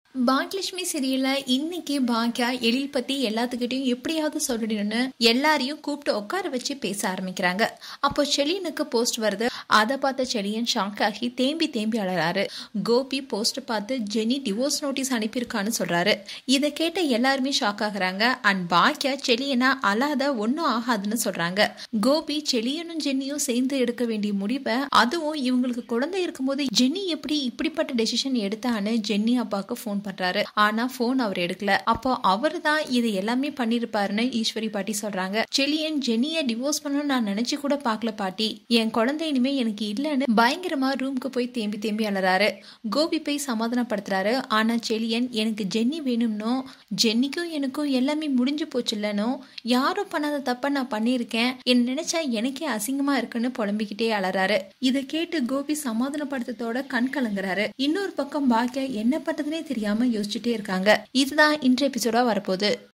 பாக்யலட்சுமி சீரியல்ல இன்னைக்கு பாக்யா எழில் பத்தி எல்லாத்துக்கிட்டையும் எப்படியாவது சொல்லிடணும்னு எல்லாரையும் கூப்பிட்டு உட்கார வச்சு பேச ஆரம்பிக்கிறாங்க அப்போ செலியனுக்கு போஸ்ட் வருது அதை பார்த்த செலியன் ஷாக் ஆகி தேம்பி தேம்பி அழறாரு கோபி போஸ்ட் பார்த்து ஜெனி டிவோர்ஸ் நோட்டீஸ் அனுப்பியிருக்கான்னு சொல்றாரு இதை கேட்ட எல்லாருமே ஷாக் ஆகுறாங்க அண்ட் பாக்யா செலியனா அழாத ஒன்றும் ஆகாதுன்னு சொல்றாங்க கோபி செலியனும் ஜென்னியும் சேர்ந்து எடுக்க வேண்டிய முடிவை அதுவும் இவங்களுக்கு குழந்தை இருக்கும்போது ஜென்னி எப்படி இப்படிப்பட்ட டெசிஷன் எடுத்தான்னு ஜென்னி அப்பாவுக்கு ஃபோன் பண்றாரு ஆனா ஃபோன் அவர் எடுக்கல அப்போ அவர் தான் இது எல்லாமே பண்ணிருப்பாருன்னு ஈஸ்வரி பாட்டி சொல்றாங்க செலியன் ஜென்னிய டிவோர்ஸ் பண்ணணும்னு நான் நினைச்சு கூட பார்க்கல பாட்டி என் குழந்தை இனிமே எனக்கு இல்லைன்னு பயங்கரமா ரூம்க்கு போய் தேம்பி தேம்பி அலறாரு கோபி போய் சமாதானப்படுத்துறாரு ஆனா செலியன் எனக்கு ஜென்னி வேணும்னோ ஜென்னிக்கும் எனக்கும் எல்லாமே முடிஞ்சு போச்சு இல்லனோ யாரும் பண்ணாத தப்ப நான் பண்ணியிருக்கேன் என்ன நினைச்சா எனக்கே அசிங்கமா இருக்குன்னு புலம்பிக்கிட்டே அலறாரு இதை கேட்டு கோபி சமாதானப்படுத்தத்தோட கண் கலங்குறாரு இன்னொரு பக்கம் பாக்கியா என்ன பண்றதுனே தெரியாம யோசிச்சுட்டே இருக்காங்க இதுதான் இன்றைய எபிசோடா வரப்போகுது